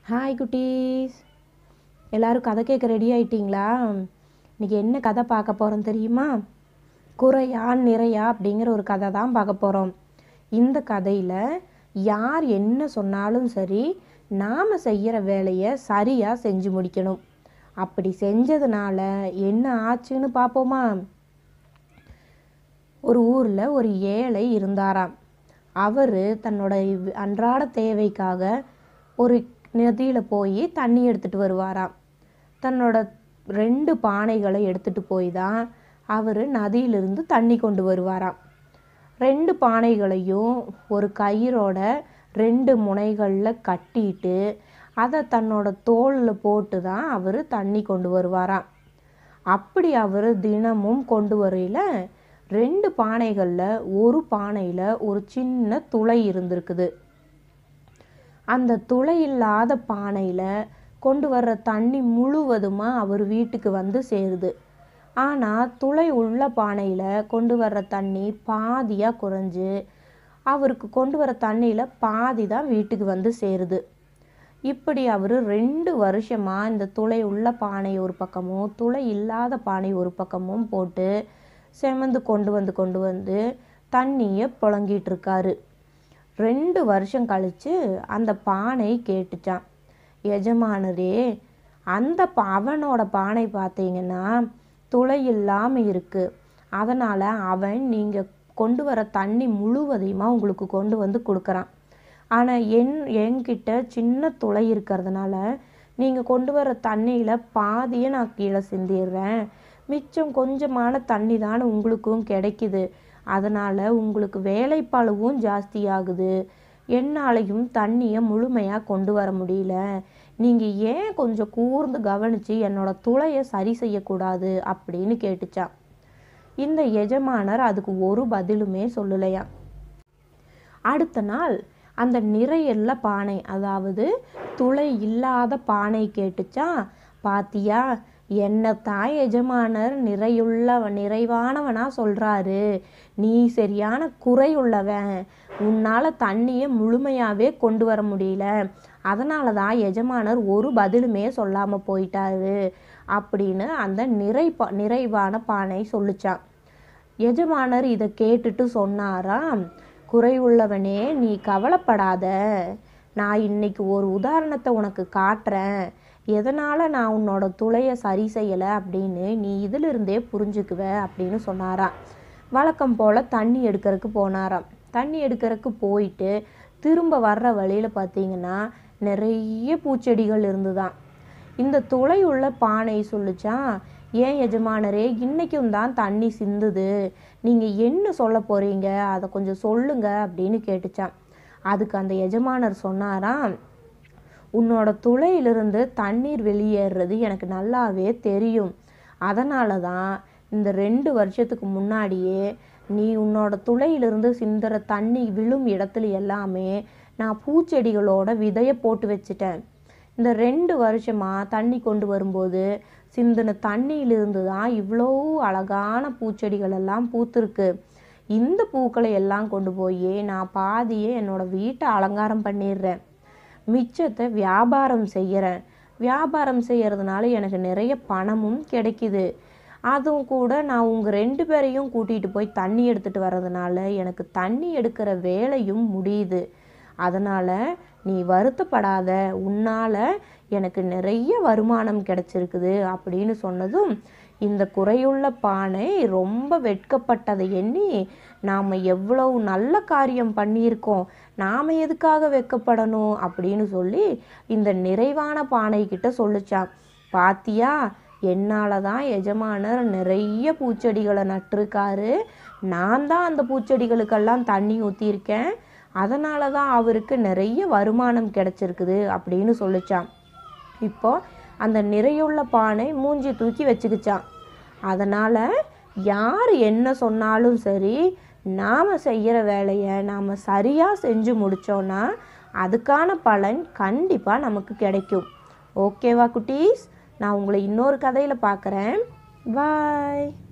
hi குட்டீஸ் எல்லாரும் கதை கேட்க ரெடி ஆயிட்டீங்களா இன்னைக்கு என்ன கதை பார்க்க போகிறோம் தெரியுமா குறையா நிறையா அப்படிங்கிற ஒரு கதை தான் பார்க்க போகிறோம் இந்த கதையில் யார் என்ன சொன்னாலும் சரி நாம் செய்கிற வேலையை சரியாக செஞ்சு முடிக்கணும் அப்படி செஞ்சதுனால என்ன ஆச்சுன்னு பார்ப்போமா ஒரு ஊரில் ஒரு ஏழை இருந்தாராம் அவர் தன்னோட இவ்- அன்றாட தேவைக்காக ஒரு நதியில் போய் தண்ணி எடுத்துட்டு வருவாராம் தன்னோட ரெண்டு பானைகளை எடுத்துட்டு போய் தான் அவர் நதியிலிருந்து தண்ணி கொண்டு வருவாராம் ரெண்டு பானைகளையும் ஒரு கயிறோட ரெண்டு முனைகளில் கட்டிட்டு அதை தன்னோட தோளில் போட்டு தான் அவர் தண்ணி கொண்டு வருவாராம் அப்படி அவர் தினமும் கொண்டு வரையில ரெண்டு பானைகளில் ஒரு பானையில் ஒரு சின்ன துளை இருந்திருக்குது அந்த துளை இல்லாத பானையில் கொண்டு வர்ற தண்ணி முழுவதுமாக அவர் வீட்டுக்கு வந்து சேருது ஆனால் துளை உள்ள பானையில் கொண்டு வர்ற தண்ணி பாதியாக குறைஞ்சு அவருக்கு கொண்டு வர தண்ணியில் பாதி தான் வீட்டுக்கு வந்து சேருது இப்படி அவர் ரெண்டு வருஷமாக இந்த துளை உள்ள பானை ஒரு பக்கமும் துளை இல்லாத பானை ஒரு பக்கமும் போட்டு செமந்து கொண்டு வந்து கொண்டு வந்து தண்ணியை புழங்கிட்டு இருக்காரு ரெண்டு வருஷம் கழிச்சு அந்த பானை கேட்டுச்சான் எஜமானரே அந்த பா- அவனோட பானை பார்த்தீங்கன்னா துளை இல்லாமல் இருக்கு அதனால் அவன் நீங்கள் கொண்டு வர தண்ணி முழுவதையுமா உங்களுக்கு கொண்டு வந்து கொடுக்குறான் ஆனால் என் என்கிட்ட சின்ன துளை இருக்கிறதுனால நீங்கள் கொண்டு வர தண்ணியில் பாதியை நான் கீழே சிந்திடுறேன் மிச்சம் கொஞ்சமான தண்ணி தானே உங்களுக்கும் கிடைக்குது அதனால் உங்களுக்கு வேலைப்பளுவும் ஜாஸ்தியாகுது என்னாலையும் தண்ணியை முழுமையாக கொண்டு வர முடியல நீங்கள் ஏன் கொஞ்சம் கூர்ந்து கவனித்து என்னோட துளையை சரி செய்யக்கூடாது அப்படின்னு கேட்டுச்சான் இந்த எஜமானர் அதுக்கு ஒரு பதிலுமே சொல்லலையாம் அடுத்த நாள் அந்த நிறையுள்ள பானை அதாவது துளை இல்லாத பானை கேட்டுச்சா பாத்தியா என்னத்தான் எஜமானர் நிறையுள்ள நிறைவானவனா சொல்றாரு நீ சரியான குறையுள்ளவன் உன்னால தண்ணியை முழுமையாவே கொண்டு வர முடியல அதனால தான் எஜமானர் ஒரு பதிலுமே சொல்லாம போயிட்டாரு அப்படின்னு அந்த நிறை பா- நிறைவான பானை சொல்லுச்சான் எஜமானர் இதை கேட்டுட்டு சொன்னாராம் குறையுள்ளவனே நீ கவலைப்படாத நான் இன்னைக்கு ஒரு உதாரணத்தை உனக்கு காட்டுறேன் எதனால் நான் உன்னோட துளையை சரி செய்யலை அப்படின்னு நீ இதிலிருந்தே புரிஞ்சுக்குவ அப்படின்னு சொன்னாராம் வழக்கம் போல் தண்ணி எடுக்கிறதுக்கு போனாராம் தண்ணி எடுக்கிறதுக்கு போயிட்டு திரும்ப வர்ற வழியில் பார்த்தீங்கன்னா நிறைய பூச்செடிகள் இருந்துதான் இந்த துளை உள்ள பானை சொல்லுச்சான் ஏன் எஜமானரே இன்னைக்கும் தான் தண்ணி சிந்துது நீங்கள் என்ன சொல்ல போறீங்க அதை கொஞ்சம் சொல்லுங்க அப்படின்னு கேட்டுச்சான் அதுக்கு அந்த எஜமானர் சொன்னாராம் உன்னோட துளையிலிருந்து தண்ணீர் வெளியேறுறது எனக்கு நல்லாவே தெரியும் அதனால தான் இந்த ரெண்டு வருஷத்துக்கு முன்னாடியே நீ உன்னோட துளையிலிருந்து சிந்துற தண்ணி விழும் இடத்துல எல்லாமே நான் பூச்செடிகளோட விதையை போட்டு வச்சிட்டேன் இந்த ரெண்டு வருஷமா தண்ணி கொண்டு வரும்போது சிந்தின தண்ணியிலிருந்து தான் இவ்வளோ அழகான பூச்செடிகள் எல்லாம் பூத்திருக்கு இந்த பூக்களை எல்லாம் கொண்டு போய் நான் பாதியே என்னோட வீட்டை அலங்காரம் பண்ணிடுறேன் மிச்சத்தை வியாபாரம் செய்கிறேன் வியாபாரம் செய்யறதுனால எனக்கு நிறைய பணமும் கிடைக்குது அதுவும் கூட நான் உங்கள் ரெண்டு பேரையும் கூட்டிகிட்டு போய் தண்ணி எடுத்துகிட்டு வர்றதுனால எனக்கு தண்ணி எடுக்கிற வேலையும் முடியுது அதனால் நீ வருத்தப்படாத உன்னால் எனக்கு நிறைய வருமானம் கிடைச்சிருக்குது அப்படின்னு சொன்னதும் இந்த குறையுள்ள பானை ரொம்ப வெட்கப்பட்டதை எண்ணி நாம் எவ்வளவு நல்ல காரியம் பண்ணியிருக்கோம் நாம் எதுக்காக வெட்கப்படணும் அப்படின்னு சொல்லி இந்த நிறைவான பானை கிட்ட சொல்லுச்சான் பாத்தியா என்னால் தான் எஜமானர் நிறைய பூச்செடிகளை நட்டிருக்காரு நான் தான் அந்த பூச்செடிகளுக்கெல்லாம் தண்ணி ஊற்றியிருக்கேன் அதனால தான் அவருக்கு நிறைய வருமானம் கிடைச்சிருக்குது அப்படின்னு சொல்லுச்சான் இப்போ அந்த நிறையுள்ள பானை மூஞ்சி தூக்கி வச்சுக்கிச்சான் அதனால் யார் என்ன சொன்னாலும் சரி நாம் செய்கிற வேலையை நாம் சரியாக செஞ்சு முடித்தோன்னா அதுக்கான பலன் கண்டிப்பாக நமக்கு கிடைக்கும் ஓகேவா குட்டீஸ் நான் உங்களை இன்னொரு கதையில் பார்க்குறேன் பாய்